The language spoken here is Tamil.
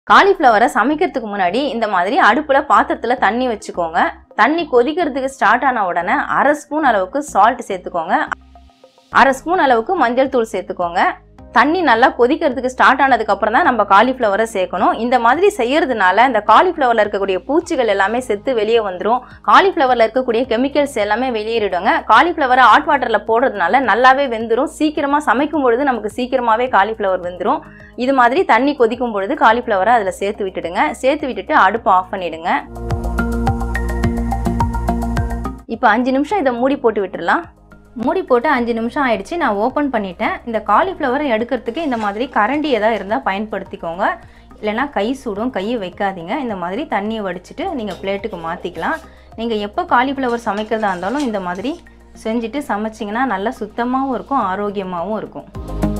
காலிஃப்ளவரை சமைக்கிறதுக்கு முன்னாடி இந்த மாதிரி அடுப்பில் பாத்திரத்தில் தண்ணி வச்சுக்கோங்க தண்ணி கொதிக்கிறதுக்கு ஸ்டார்ட் ஆன உடனே அரை ஸ்பூன் அளவுக்கு சால்ட் சேர்த்துக்கோங்க அரை ஸ்பூன் அளவுக்கு மஞ்சள் தூள் சேர்த்துக்கோங்க தண்ணி நல்லா கொதிக்கிறதுக்கு ஸ்டார்ட் ஆனதுக்கு அப்புறம் தான் நம்ம காலிஃப்ளவரை சேர்க்கணும் இந்த மாதிரி செய்யறதுனால இந்த காலிஃப்ளவரில் இருக்கக்கூடிய பூச்சிகள் எல்லாமே செத்து வெளியே வந்துடும் காலிஃப்ளவரில் இருக்கக்கூடிய கெமிக்கல்ஸ் எல்லாமே வெளியேறிடுங்க காலிஃப்ளவரை ஹாட் வாட்டரில் போடுறதுனால நல்லாவே வெந்துடும் சீக்கிரமாக சமைக்கும் பொழுது நமக்கு சீக்கிரமாகவே காலிஃப்ளவர் வெந்துடும் இது மாதிரி தண்ணி கொதிக்கும் பொழுது காலிஃப்ளவரை அதில் சேர்த்து விட்டுடுங்க சேர்த்து விட்டுட்டு அடுப்பை ஆஃப் பண்ணிடுங்க இப்போ அஞ்சு நிமிஷம் இதை மூடி போட்டு விட்டுறலாம் மூடி போட்டு அஞ்சு நிமிஷம் ஆயிடுச்சு நான் ஓப்பன் பண்ணிட்டேன் இந்த காலிஃப்ளவரை எடுக்கிறதுக்கு இந்த மாதிரி கரண்டி எதாவது இருந்தால் பயன்படுத்திக்கோங்க இல்லைனா கை சூடும் கையை வைக்காதீங்க இந்த மாதிரி தண்ணியை வடிச்சிட்டு நீங்கள் பிளேட்டுக்கு மாற்றிக்கலாம் நீங்கள் எப்போ காலிஃப்ளவர் சமைக்கிறதா இருந்தாலும் இந்த மாதிரி செஞ்சுட்டு சமைச்சிங்கன்னா நல்லா சுத்தமாகவும் இருக்கும் ஆரோக்கியமாகவும் இருக்கும்